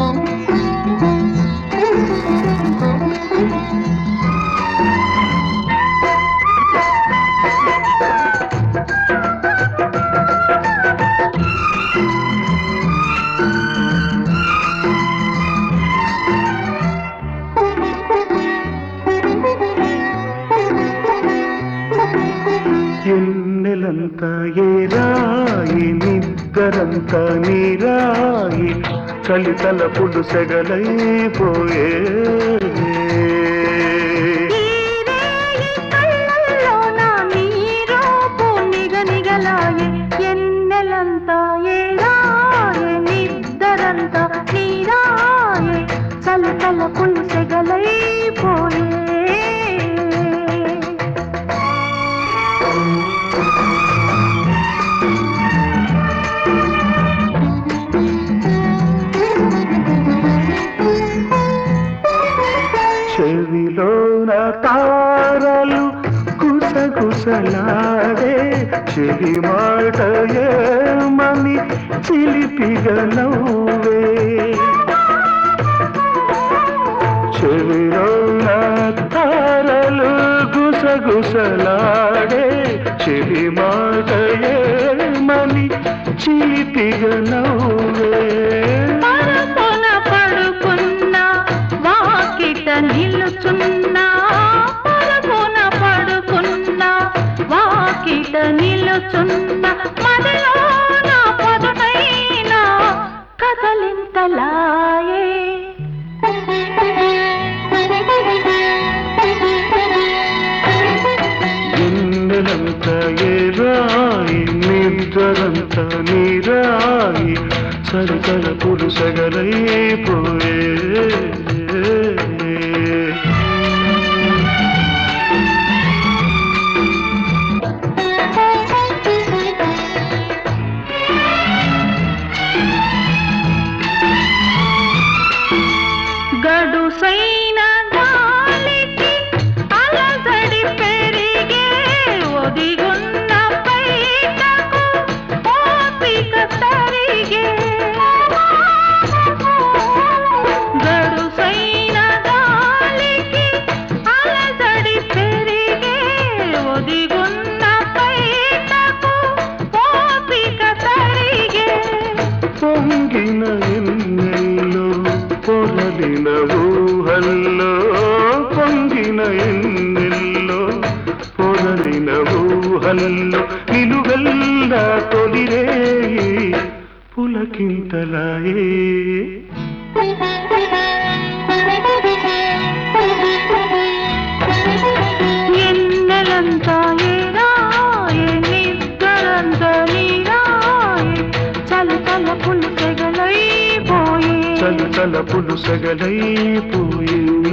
ఎన్నెలంతా ఏరాయి నిద్దరంతా నీరాయి కలితల పులు సెగలైపోయే ఈరేయి కళ్ళల్లోన నీ రూపు నిగనిగలాయే ఎన్నెలంతా ఏడాయే నిద్దరంతా నీరాయే చలకల పులుసెగలైపోయే చెవిలోన తారలు గుసగుసలాడే చెవి మాట ఏమని చిలిపిగా నవ్వే చెవిలోన తారలు గుసగుసలాడే చెవి మాట ఏమని చిలిపిగా నవ్వే పరపున పడుకున్నా వాకిట నిలుచున్నా పరపున పడుకున్నా వాకిట నిలుచున్నా మదిలోన పొదనైనా కదలింతలాయే ఎన్నెలంత ఏరాయి నిద్రంత నీరాయి సరికల పురుసగలైపోయే గడుసైన గాలికి అలజడి పెరిగే ఒదిగున్న పైటకు ఓపిక తరిగే గడుసైన గాలికి అలజడి పెరిగే ఒదిగున్న పైటకు ఓపిక తరిగే పొంగిన ఎన్నెల్లో పొరలిన ఊహల్లో పొంగిన ఎన్నెల్లో పొరలిన ఊహల్లో నిలువెల్లా తొలిరేయి పులకింతలాయే ఎన్నెలంతా ఏరాయే నిద్దరంతా నీరాయే చలి తల పులిసెగలైపోయే చల చల పులుసగలైపోయే